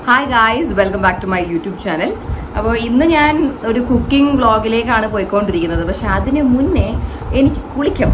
hi guys welcome back to my YouTube channel അപ്പോൾ ഇന്ന് ഞാൻ ഒരു കുക്കിംഗ് വ്ളോഗിലേക്കാണ് പോയിക്കൊണ്ടിരിക്കുന്നത് പക്ഷെ അതിന് മുന്നേ എനിക്ക് കുളിക്കണം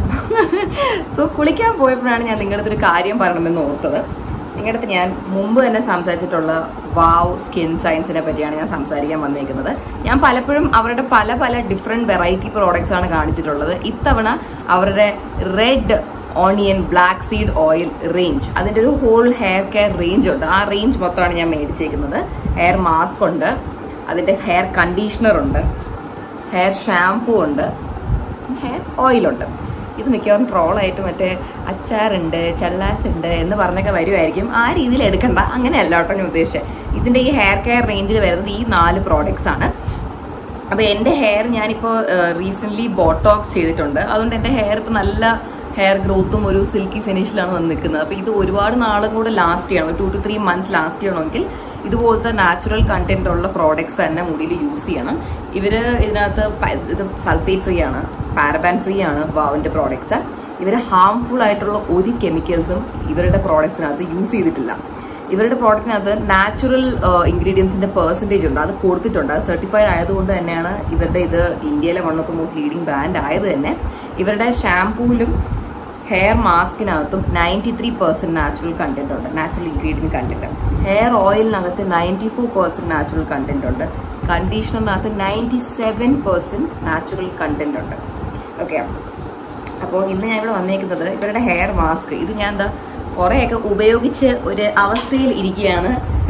സോ കുളിക്കാൻ പോയപ്പോഴാണ് ഞാൻ നിങ്ങളുടെ അടുത്ത് ഒരു കാര്യം പറയണമെന്ന് ഓർത്തത് നിങ്ങളുടെ അടുത്ത് ഞാൻ മുമ്പ് തന്നെ സംസാരിച്ചിട്ടുള്ള വാവ് സ്കിൻ സയൻസിനെ പറ്റിയാണ് ഞാൻ സംസാരിക്കാൻ വന്നേക്കുന്നത് ഞാൻ പലപ്പോഴും അവരുടെ പല പല ഡിഫറെൻറ്റ് വെറൈറ്റി പ്രോഡക്ട്സ് ആണ് കാണിച്ചിട്ടുള്ളത് ഇത്തവണ അവരുടെ red onion black seed oil range അതിന്റെ ഒരു ഹോൾ ഹെയർ കെയർ റേഞ്ച് ഉണ്ട് ആ റേഞ്ച് മൊത്തമാണ് ഞാൻ മേടിച്ചേക്കുന്നത് ഹെയർ മാസ്ക് ഉണ്ട് അതിന്റെ ഹെയർ കണ്ടീഷണർ ഉണ്ട് ഹെയർ ഷാംപൂ ഉണ്ട് ഹെയർ ഓയിലുണ്ട് ഇത് മിക്കവാറും ട്രോളായിട്ട് മറ്റേ അച്ചാറുണ്ട് ചള്ളാസ് ഉണ്ട് എന്ന് പറഞ്ഞൊക്കെ വരുമായിരിക്കും ആ രീതിയിൽ എടുക്കണ്ട അങ്ങനെയല്ല കേട്ടോ ഞാൻ ഉദ്ദേശിച്ചത് ഇതിന്റെ ഈ ഹെയർ കെയർ റേഞ്ചിൽ വരുന്നത് ഈ നാല് പ്രോഡക്ട്സ് ആണ് അപ്പൊ എന്റെ ഹെയർ ഞാനിപ്പോ റീസെന്റ് ബോട്ടോക്സ് ചെയ്തിട്ടുണ്ട് അതുകൊണ്ട് എന്റെ ഹെയർ ഇപ്പൊ നല്ല ഹെയർ ഗ്രോത്തും ഒരു സിൽക്കി ഫിനിഷിലാണ് വന്ന് നിൽക്കുന്നത് അപ്പൊ ഇത് ഒരുപാട് നാളും കൂടെ ലാസ്റ്റ് ചെയ്യണം two two three months last ചെയ്യണമെങ്കിൽ ഇതുപോലത്തെ നാച്ചുറൽ കണ്ടന്റ് ഉള്ള പ്രോഡക്ട്സ് തന്നെ മുടിയിൽ യൂസ് ചെയ്യണം ഇവര് ഇതിനകത്ത് പ- ഇത് സൾഫേറ്റ് ഫ്രീ ആണ് പാരബാൻ ഫ്രീ ആണ് വാവിന്റെ പ്രോഡക്ട്സ് ഇവര് ഹാംഫുൾ ആയിട്ടുള്ള ഒരു കെമിക്കൽസും ഇവരുടെ പ്രോഡക്ട്സിനകത്ത് യൂസ് ചെയ്തിട്ടില്ല ഇവരുടെ പ്രോഡക്റ്റിനകത്ത് നാച്ചുറൽ ഇൻഗ്രീഡിയൻസിന്റെ പെർസെൻറ്റേജ് ഉണ്ട് അത് കൊടുത്തിട്ടുണ്ട് അത് സർട്ടിഫൈഡ് ആയതുകൊണ്ട് തന്നെയാണ് ഇവരുടെ ഇത് ഇന്ത്യയിലെ one of the most leading brand ആയത് തന്നെ ഇവരുടെ ഷാംപൂവിലും ഹെയർ മാസ്കിനകത്തും ninety three percent natural content ഉണ്ട് നാച്ചുറൽ ഇൻഗ്രീഡിയൻറ്റ് കണ്ടന്റ് ഹെയർ ഓയിലിനകത്ത് ninety four percent natural content ഉണ്ട് കണ്ടീഷണറിനകത്ത് ninety seven percent natural content ഉണ്ട് ഓക്കെ അപ്പോൾ ഇന്ന് ഞാൻ ഇവിടെ വന്നേക്കുന്നത് ഇവരുടെ ഹെയർ മാസ്ക് ഇത് ഞാൻ എന്താ കുറേയൊക്കെ ഉപയോഗിച്ച് ഒരു അവസ്ഥയിൽ ഇരിക്കുകയാണ്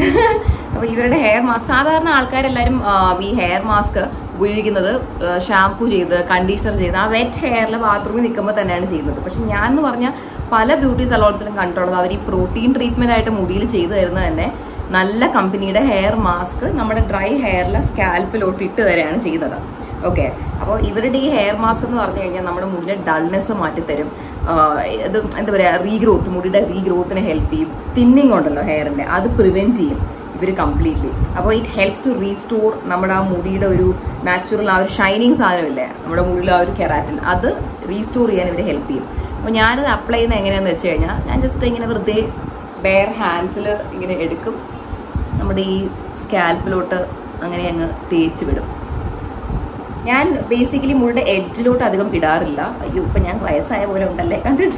അപ്പോൾ ഇവരുടെ ഹെയർ മാസ്ക് സാധാരണ ആൾക്കാരെല്ലാവരും ആ, ഈ ഹെയർ മാസ്ക് ഉപയോഗിക്കുന്നത് ഷാംപൂ ചെയ്ത് കണ്ടീഷണർ ചെയ്ത് ആ വെറ്റ് ഹെയറിൽ ബാത്റൂമിൽ നിൽക്കുമ്പോൾ തന്നെയാണ് ചെയ്യുന്നത് പക്ഷെ ഞാൻ എന്ന് പറഞ്ഞാൽ പല ബ്യൂട്ടി സലോൺസിലും കണ്ടിട്ടുള്ളത് അവർ ഈ പ്രോട്ടീൻ ട്രീറ്റ്മെന്റ് ആയിട്ട് മുടിയിൽ ചെയ്തു തരുന്നത് തന്നെ നല്ല കമ്പനിയുടെ ഹെയർ മാസ്ക് നമ്മുടെ ഡ്രൈ ഹെയറിലെ സ്കാൽപ്പിലോട്ട് ഇട്ട് തരാണ് ചെയ്യുന്നത് ഓക്കെ അപ്പോൾ ഇവരുടെ ഈ ഹെയർ മാസ്ക് എന്ന് പറഞ്ഞു കഴിഞ്ഞാൽ നമ്മുടെ മുടിയിലെ ഡൾനെസ് മാറ്റിത്തരും ആഹ് ഇത് എന്താ പറയുക റീഗ്രോത്ത് മുടിയുടെ റീഗ്രോത്തിനെ ഹെൽപ്പ് ചെയ്യും തിന്നിങ് ഉണ്ടല്ലോ ഹെയറിന്റെ അത് പ്രിവെന്റ് ചെയ്യും ഇവർ കംപ്ലീറ്റ്ലി അപ്പോൾ ഇറ്റ് ഹെൽപ്സ് ടു റീസ്റ്റോർ നമ്മുടെ ആ മുടിയുടെ ഒരു നാച്ചുറൽ ആ ഒരു ഷൈനിങ് സാധനമില്ലേ നമ്മുടെ മുടിയിലെ ആ ഒരു കെറാറ്റിൻ അത് റീസ്റ്റോർ ചെയ്യാൻ ഇവർ ഹെൽപ്പ് ചെയ്യും അപ്പോൾ ഞാനത് അപ്ലൈ ചെയ്യുന്നത് എങ്ങനെയാണെന്ന് വെച്ച് കഴിഞ്ഞാൽ ഞാൻ ജസ്റ്റ് ഇങ്ങനെ വെറുതെ ബെയർ ഹാൻഡ്സിൽ ഇങ്ങനെ എടുക്കും നമ്മുടെ ഈ സ്കാൽപ്പിലോട്ട് അങ്ങനെ അങ്ങ് തേച്ച് വിടും ഞാൻ ബേസിക്കലി മുഴുടെ എഡ്ജിലോട്ട് അധികം ഇടാറില്ല അയ്യോ ഇപ്പൊ ഞാൻ വയസ്സായ പോലെ ഉണ്ടല്ലേ കണ്ടിട്ട്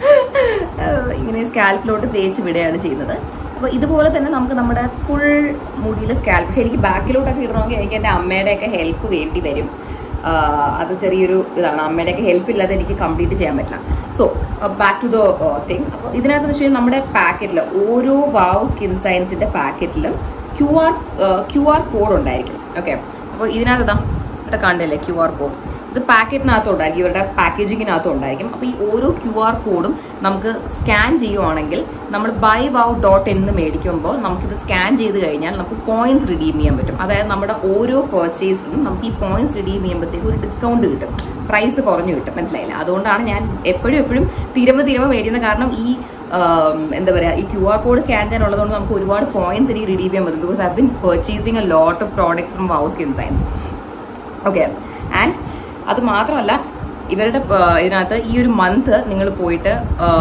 ഏഹ് ഇങ്ങനെ സ്കാൽപ്പിലോട്ട് തേച്ച് വിടുകയാണ് ചെയ്യുന്നത് അപ്പൊ ഇതുപോലെ തന്നെ നമുക്ക് നമ്മുടെ ഫുൾ മുടിയിലെ സ്കാൽപ്പ് പക്ഷെ എനിക്ക് ബാക്കിലോട്ടൊക്കെ ഇടണമെങ്കിൽ എനിക്ക് എൻ്റെ അമ്മയുടെയൊക്കെ ഹെൽപ്പ് വേണ്ടി വരും ആഹ് അത് ചെറിയൊരു ഇതാണ് അമ്മയുടെയൊക്കെ ഹെൽപ്പ് ഇല്ലാതെ എനിക്ക് കംപ്ലീറ്റ് ചെയ്യാൻ പറ്റില്ല so back to the thing അപ്പോൾ ഇതിനകത്ത് വെച്ച് കഴിഞ്ഞാൽ നമ്മുടെ പാക്കറ്റിൽ ഓരോ വാവ് സ്കിൻ സയൻസിന്റെ പാക്കറ്റിലും Q R Q R code ഉണ്ടായിരിക്കും ഓക്കെ അപ്പോൾ ഇതിനകത്ത് ഇതാ ഇവിടെ കണ്ടില്ലേ ക്യു ആർ കോഡ് ഇത് പാക്കറ്റിനകത്തും ഉണ്ടായിരിക്കും ഇവരുടെ പാക്കേജിങ്ങിനകത്തും ഉണ്ടായിരിക്കും അപ്പോൾ ഈ ഓരോ ക്യു ആർ കോഡും നമുക്ക് സ്കാൻ ചെയ്യുവാണെങ്കിൽ നമ്മൾ ബൈ വൗ ഡോട്ട് എന്ന് മേടിക്കുമ്പോൾ നമുക്കിത് സ്കാൻ ചെയ്ത് കഴിഞ്ഞാൽ നമുക്ക് പോയിന്റ്സ് റിഡീം ചെയ്യാൻ പറ്റും അതായത് നമ്മുടെ ഓരോ പർച്ചേസിനും നമുക്ക് ഈ പോയിന്റ്സ് റിഡീം ചെയ്യുമ്പോഴത്തേക്ക് ഒരു ഡിസ്കൗണ്ട് കിട്ടും പ്രൈസ് കുറഞ്ഞു കിട്ടും മനസ്സിലായില്ല അതുകൊണ്ടാണ് ഞാൻ എപ്പോഴും എപ്പോഴും തീരുമ്പോൾ തീരുമ്പോൾ മേടിക്കുന്നത് കാരണം ഈ ആം, എന്താ പറയുക ഈ ക്യു ആർ കോഡ് സ്കാൻ ചെയ്യാനുള്ളതുകൊണ്ട് നമുക്ക് ഒരുപാട് പോയിന്റ്സ് എനിക്ക് റിഡീം ചെയ്യാൻ പറ്റും because I been purchasing a lot of products from വൗ സ്കിൻ സയൻസ് ഓക്കെ ആൻഡ് അത് മാത്രമല്ല ഇവരുടെ ആ, ഇതിനകത്ത് ഈ ഒരു മന്ത് നിങ്ങൾ പോയിട്ട്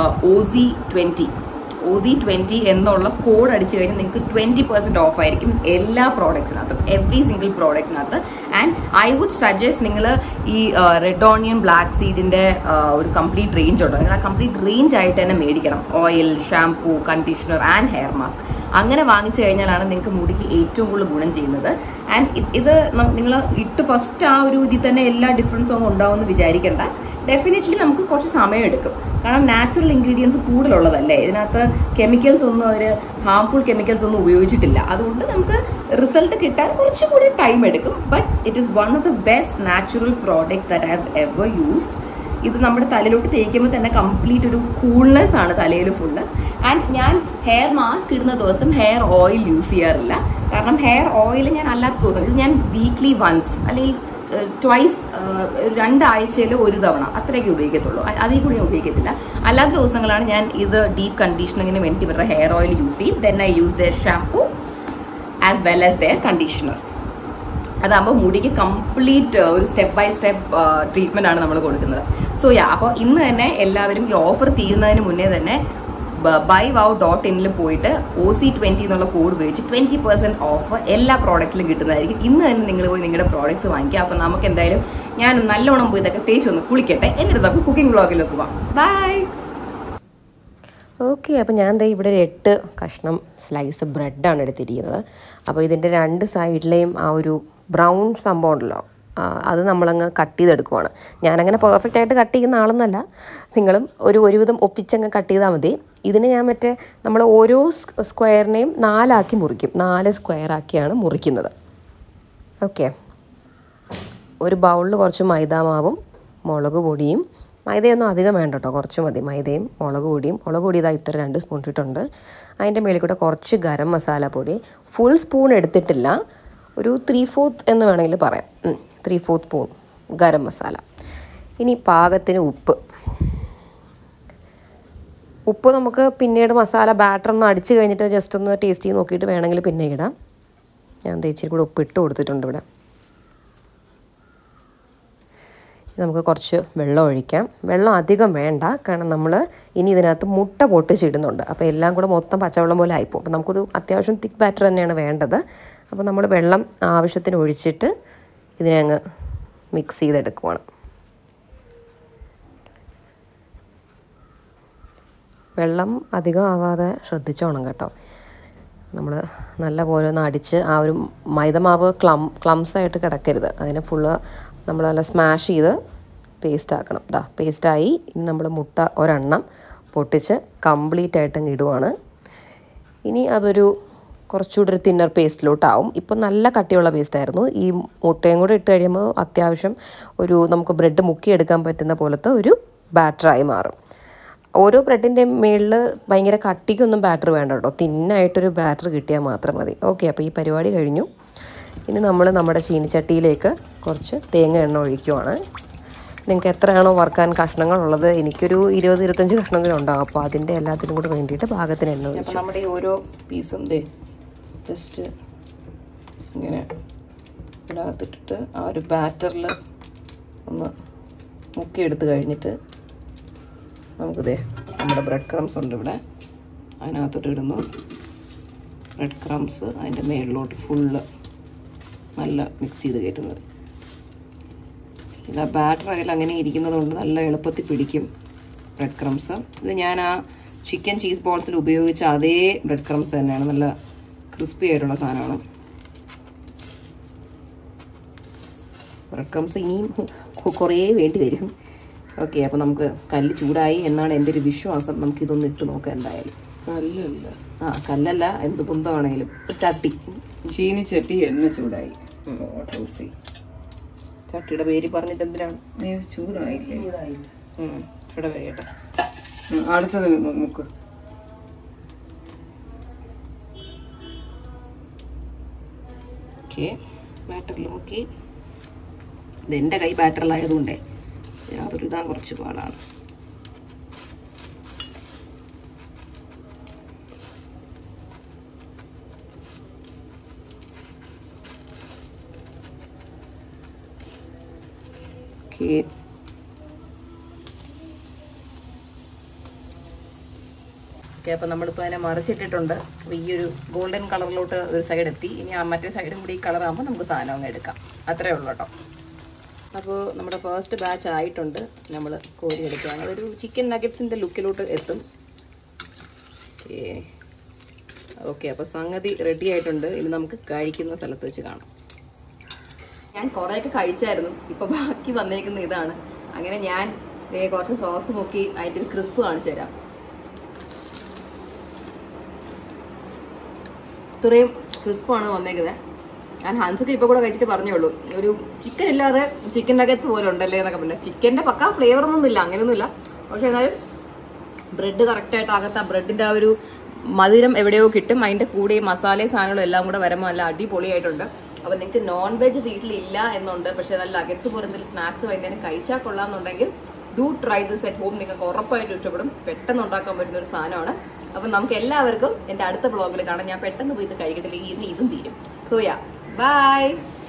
ഓസി ട്വന്റി ഓസി ട്വന്റി എന്നുള്ള കോഡ് അടിച്ചു കഴിഞ്ഞാൽ നിങ്ങൾക്ക് ട്വന്റി പെർസെന്റ് ഓഫ് ആയിരിക്കും എല്ലാ പ്രോഡക്ട്സിനകത്തും എവറി സിംഗിൾ പ്രോഡക്റ്റിനകത്ത് ആൻഡ് ഐ വുഡ് സജസ്റ്റ് നിങ്ങൾ ഈ റെഡ് ഓണിയൻ ബ്ലാക്ക് സീഡിന്റെ ഒരു കംപ്ലീറ്റ് റേഞ്ച് ഉണ്ട് നിങ്ങൾ ആ കംപ്ലീറ്റ് റേഞ്ച് ആയിട്ട് തന്നെ മേടിക്കണം oil shampoo conditioner and hair mask അങ്ങനെ വാങ്ങിച്ചു കഴിഞ്ഞാലാണ് നിങ്ങൾക്ക് മുടിക്ക് ഏറ്റവും കൂടുതൽ ഗുണം ചെയ്യുന്നത് ആൻഡ് ഇത് നിങ്ങൾ ഇട്ട് ഫസ്റ്റ് ആ ഒരു ഇതിൽ തന്നെ എല്ലാ ഡിഫറൻസും ഒന്നും ഉണ്ടാവുമെന്ന് വിചാരിക്കേണ്ട ഡെഫിനറ്റ്ലി നമുക്ക് കുറച്ച് സമയം എടുക്കും കാരണം നാച്ചുറൽ ഇൻഗ്രീഡിയൻസ് കൂടുതലുള്ളതല്ലേ ഇതിനകത്ത് കെമിക്കൽസ് ഒന്നും അവർ ഹാംഫുൾ കെമിക്കൽസ് ഒന്നും ഉപയോഗിച്ചിട്ടില്ല അതുകൊണ്ട് നമുക്ക് റിസൾട്ട് കിട്ടാൻ കുറച്ചും കൂടി ടൈം എടുക്കും but it is one of the best natural products that I have ever used ഇത് നമ്മുടെ തലയിലോട്ട് തേക്കുമ്പോൾ തന്നെ കംപ്ലീറ്റ് ഒരു കൂൾനെസ് ആണ് തലയിൽ ഫുള്ള് ആൻഡ് ഞാൻ ഹെയർ മാസ്ക് ഇടുന്ന ദിവസം ഹെയർ ഓയിൽ യൂസ് ചെയ്യാറില്ല കാരണം ഹെയർ ഓയിൽ ഞാൻ അല്ലാത്ത ദിവസം ഇത് ഞാൻ വീക്ക്ലി വൺസ് അല്ലെങ്കിൽ ട്വൈസ് രണ്ടാഴ്ചയിൽ ഒരു തവണ അത്രയൊക്കെ ഉപയോഗിക്കത്തുള്ളൂ അ- അതിൽ കൂടി ഞാൻ ഉപയോഗിക്കത്തില്ല അല്ലാത്ത ദിവസങ്ങളാണ് ഞാൻ ഇത് ഡീപ്പ് കണ്ടീഷനിങ്ങിന് വേണ്ടി ഇവരുടെ ഹെയർ ഓയിൽ യൂസ് ചെയ്യും then I use the shampoo as well as the conditioner അതാകുമ്പോൾ മുടിക്ക് കംപ്ലീറ്റ് ഒരു സ്റ്റെപ്പ് ബൈ സ്റ്റെപ്പ് ട്രീറ്റ്മെന്റ് ആണ് നമ്മൾ കൊടുക്കുന്നത് സോ യാ അപ്പോൾ ഇന്ന് തന്നെ എല്ലാവരും ഈ ഓഫർ തീരുന്നതിന് മുന്നേ തന്നെ ബൈ വൗ ഡോട്ട് ഇനിൽ പോയിട്ട് ഒ സി ട്വന്റി എന്നുള്ള കോഡ് ഉപയോഗിച്ച് ട്വന്റി പെർസെന്റ് ഓഫ് എല്ലാ പ്രോഡക്ട്സിലും കിട്ടുന്നതായിരിക്കും ഇന്ന് തന്നെ നിങ്ങൾ പോയി നിങ്ങളുടെ പ്രോഡക്ട്സ് വാങ്ങിക്കുക അപ്പൊ നമുക്ക് എന്തായാലും ഞാൻ നല്ലോണം പോയി ഇതൊക്കെ തേച്ച് ഒന്ന് കുളിക്കട്ടെ എന്നിട്ട് നമുക്ക് കുക്കിംഗ് ബ്ലോഗിലേക്ക് പോവാം ബൈ ഓക്കെ അപ്പോൾ ഞാൻ ദേ ഇവിടെ ഒരു എട്ട് കഷ്ണം സ്ലൈസ് ബ്രെഡാണ് എടുത്തിരിക്കുന്നത് അപ്പോൾ ഇതിൻ്റെ രണ്ട് സൈഡിലെയും ആ ഒരു ബ്രൗൺ സംഭവം ഉണ്ടല്ലോ ആ, അത് നമ്മളങ്ങ് കട്ട് ചെയ്തെടുക്കുവാണ് ഞാനങ്ങനെ പെർഫെക്റ്റ് ആയിട്ട് കട്ട് ചെയ്യുന്ന ആളൊന്നല്ല നിങ്ങളും ഒരു ഒരുവിധം ഒപ്പിച്ചങ്ങ് കട്ട് ചെയ്താൽ മതി ഇതിന് ഞാൻ മറ്റേ നമ്മൾ ഓരോ സ് സ്ക്വയറിനെയും നാലാക്കി മുറിക്കും നാല് സ്ക്വയർ ആക്കിയാണ് മുറിക്കുന്നത് ഓക്കെ ഒരു ബൗളിൽ കുറച്ച് മൈദാമാവും മുളക് പൊടിയും മൈദയൊന്നും അധികം വേണ്ട കേട്ടോ കുറച്ച് മതി മൈദയും മുളക് പൊടിയും മുളക് പൊടി ഇതാ ഇത്ര രണ്ട് സ്പൂൺ ഇട്ടിട്ടുണ്ട് അതിൻ്റെ മേളിൽ കൂടെ കുറച്ച് ഗരം മസാല പൊടി ഫുൾ സ്പൂൺ എടുത്തിട്ടില്ല ഒരു ത്രീ ഫോർത്ത് എന്ന് വേണമെങ്കിൽ പറയാം three fourth spoon garam masala ഇനി പാകത്തിന് ഉപ്പ് ഉപ്പ് നമുക്ക് പിന്നീട് മസാല ബാറ്റർ ഒന്ന് അടിച്ച് കഴിഞ്ഞിട്ട് ജസ്റ്റ് ഒന്ന് ടേസ്റ്റ് ചെയ്ത് നോക്കിയിട്ട് വേണമെങ്കിൽ പിന്നെ ഇടാം ഞാൻ ദേ ഇച്ചിരി കൂടെ ഉപ്പ് ഇട്ട് കൊടുത്തിട്ടുണ്ട് ഇവിടെ നമുക്ക് കുറച്ച് വെള്ളം ഒഴിക്കാം വെള്ളം അധികം വേണ്ട കാരണം നമ്മൾ ഇനി ഇതിനകത്ത് മുട്ട പൊട്ടിച്ചിടുന്നുണ്ട് അപ്പോൾ എല്ലാം കൂടെ മൊത്തം പച്ചവെള്ളം പോലെ ആയിപ്പോൾ അപ്പോൾ നമുക്കൊരു അത്യാവശ്യം തിക്ക് ബാറ്റർ തന്നെയാണ് വേണ്ടത് അപ്പോൾ നമ്മൾ വെള്ളം ആവശ്യത്തിന് ഒഴിച്ചിട്ട് ഇതിനെ അങ്ങ് മിക്സ് ചെയ്തെടുക്കുവാണ് വെള്ളം അധികം ആവാതെ ശ്രദ്ധിച്ചോണം കേട്ടോ നമ്മൾ നല്ല പോലെ ഒന്ന് അടിച്ച് ആ ഒരു മൈദമാവ് ക്ലം ക്ലംസ് ആയിട്ട് കിടക്കരുത് അതിനെ ഫുള്ള് നമ്മൾ നല്ല സ്മാഷ് ചെയ്ത് പേസ്റ്റ് ആക്കണം ഇതാ പേസ്റ്റായി ഇനി നമ്മൾ മുട്ട ഒരെണ്ണം പൊട്ടിച്ച് കംപ്ലീറ്റ് ആയിട്ട് അങ്ങ് ഇടുവാണ് ഇനി അതൊരു കുറച്ചുകൂടി ഒരു തിന്നർ പേസ്റ്റിലോട്ടാവും ഇപ്പം നല്ല കട്ടിയുള്ള പേസ്റ്റായിരുന്നു ഈ മുട്ടയും കൂടെ ഇട്ട് കഴിയുമ്പോൾ അത്യാവശ്യം ഒരു നമുക്ക് ബ്രെഡ് മുക്കിയെടുക്കാൻ പറ്റുന്ന പോലത്തെ ഒരു ബാറ്ററായി മാറും ഓരോ ബ്രെഡിൻ്റെ മുകളിൽ ഭയങ്കര കട്ടിക്കൊന്നും ബാറ്റർ വേണ്ട കേട്ടോ തിന്നായിട്ടൊരു ബാറ്റർ കിട്ടിയാൽ മാത്രം മതി ഓക്കെ അപ്പോൾ ഈ പരിപാടി കഴിഞ്ഞു ഇനി നമ്മൾ നമ്മുടെ ചീനിച്ചട്ടിയിലേക്ക് കുറച്ച് തേങ്ങ എണ്ണ ഒഴിക്കുവാണ് നിങ്ങൾക്ക് എത്രയാണോ വറുക്കാൻ കഷ്ണങ്ങളുള്ളത് എനിക്കൊരു ഇരുപത് ഇരുപത്തഞ്ച് കഷ്ണമെങ്കിലും ഉണ്ടാകും അപ്പോൾ അതിൻ്റെ എല്ലാത്തിനും കൂടെ വേണ്ടിയിട്ട് പാകത്തിന് എണ്ണ ഒഴിച്ചു അപ്പം നമ്മുടെ ഈ ഓരോ പീസും ദേ ജസ്റ്റ് ഇങ്ങനെ ഇതിനകത്തിട്ടിട്ട് ആ ഒരു ബാറ്ററിൽ ഒന്ന് മുക്കിയെടുത്ത് കഴിഞ്ഞിട്ട് നമുക്ക് ദേ നമ്മുടെ ബ്രെഡ് ക്രംസ് ഉണ്ട് ഇവിടെ അതിനകത്തോട്ട് ഇടുന്നു ബ്രെഡ് ക്രംസ് അതിൻ്റെ മേളിലോട്ട് ഫുള്ള് നല്ല മിക്സ് ചെയ്ത് കയറ്റുന്നത് ഇത് ആ ബാറ്റർ അതിൽ അങ്ങനെ ഇരിക്കുന്നത് കൊണ്ട് നല്ല എളുപ്പത്തിൽ പിടിക്കും ബ്രെഡ് ക്രംസ് ഇത് ഞാൻ ആ ചിക്കൻ ചീസ് ബോൾസിൽ ഉപയോഗിച്ച അതേ ബ്രെഡ് ക്രംസ് തന്നെയാണ് നല്ല ക്രിസ്പി ആയിട്ടുള്ള സാധനമാണ് ബ്രെഡ് ക്രംസ് ഇനിയും കു- കുറേ വേണ്ടി വരും ഓക്കെ അപ്പോൾ നമുക്ക് കല്ല് ചൂടായി എന്നാണ് എൻ്റെ ഒരു വിശ്വാസം നമുക്ക് ഇതൊന്ന് ഇട്ട് നോക്കാം എന്തായാലും കല്ലല്ല ആ കല്ലല്ല എന്ത് കുന്തമാണെങ്കിലും ചട്ടി ചീനിച്ചട്ടി എണ്ണ ചൂടായി ഓട്ടോസി ചട്ടിയുടെ പേര് പറഞ്ഞിട്ട് എന്തിനാണ് അയ്യോ ചൂടായില്ലേ ഉം, ഇവിടെ കഴിയട്ടെ ഉം, അടുത്തത് മു- മുക്ക് ഓക്കെ ബാറ്ററിൽ നോക്കി ഇത് എൻ്റെ കൈ ബാറ്ററിലായതുകൊണ്ടേ യാതൊരു ഇടാൻ കുറച്ച് പാടാണ് ഓക്കെ ഓക്കെ അപ്പോൾ നമ്മളിപ്പോൾ അതിനെ മറിച്ചിട്ടിട്ടുണ്ട് അപ്പോൾ ഈ ഒരു ഗോൾഡൻ കളറിലോട്ട് ഒരു സൈഡ് എത്തി ഇനി ആ മറ്റേ സൈഡും കൂടി ഈ കളറാകുമ്പോൾ നമുക്ക് സാധനം അങ്ങ് എടുക്കാം അത്രേ ഉള്ളൂ കേട്ടോ അപ്പോൾ നമ്മുടെ ഫസ്റ്റ് ബാച്ച് ആയിട്ടുണ്ട് നമ്മൾ കോരി എടുക്കുകയാണ് അതൊരു ചിക്കൻ നഗറ്റ്സിൻ്റെ ലുക്കിലോട്ട് എത്തും ഓക്കെ ഓക്കെ അപ്പോൾ സംഗതി റെഡി ആയിട്ടുണ്ട് ഇനി നമുക്ക് കഴിക്കുന്ന സ്ഥലത്ത് വെച്ച് കാണാം ഞാൻ കുറേയൊക്കെ കഴിച്ചായിരുന്നു ഇപ്പോൾ ബാക്കി വന്നേക്കുന്ന ഇതാണ് അങ്ങനെ ഞാൻ ദേ കുറച്ച് സോസ് മുക്കി അതിൻ്റെ ഒരു ക്രിസ്പ് കാണിച്ചു തരാം ഇത്രയും ക്രിസ്പാണ് വന്നേക്കുന്നത് ഞാൻ ഹൻസൊക്കെ ഇപ്പോൾ കൂടെ കഴിച്ചിട്ട് പറഞ്ഞേ ഉള്ളൂ ഒരു ചിക്കൻ ഇല്ലാതെ ചിക്കൻ നഗറ്റ്സ് പോലെ ഉണ്ടല്ലേ എന്നൊക്കെ പിന്നെ ചിക്കൻ്റെ പക്ക ഫ്ലേവർ ഒന്നും ഇല്ല അങ്ങനെയൊന്നുമില്ല പക്ഷെ എന്നാലും ബ്രെഡ് കറക്റ്റായിട്ട് അകത്ത് ആ ബ്രെഡിൻ്റെ ആ ഒരു മധുരം എവിടെയോ കിട്ടും അതിൻ്റെ കൂടെ ഈ മസാലയും സാധനങ്ങളും എല്ലാം കൂടെ വരുമ്പോൾ നല്ല അടിപൊളിയായിട്ടുണ്ട് അപ്പോൾ നിങ്ങൾക്ക് നോൺ വെജ് വീട്ടിലില്ല എന്നുണ്ട് പക്ഷേ നല്ല അഗറ്റ്സ് പോലെ എന്തെങ്കിലും സ്നാക്സ് വൈകുന്നേരം കഴിച്ചാൽ കൊള്ളാമെന്നുണ്ടെങ്കിൽ do try this at home നിങ്ങൾക്ക് ഉറപ്പായിട്ടും ഇഷ്ടപ്പെടും പെട്ടെന്ന് ഉണ്ടാക്കാൻ പറ്റുന്ന ഒരു സാധനമാണ് അപ്പം നമുക്ക് എല്ലാവർക്കും എൻ്റെ അടുത്ത ബ്ലോഗിൽ കാണാം ഞാൻ പെട്ടെന്ന് പോയി ഇത് കഴിക്കട്ടില്ലെങ്കിൽ ഇന്ന് ഇതും തീരും സോ യാ ബൈ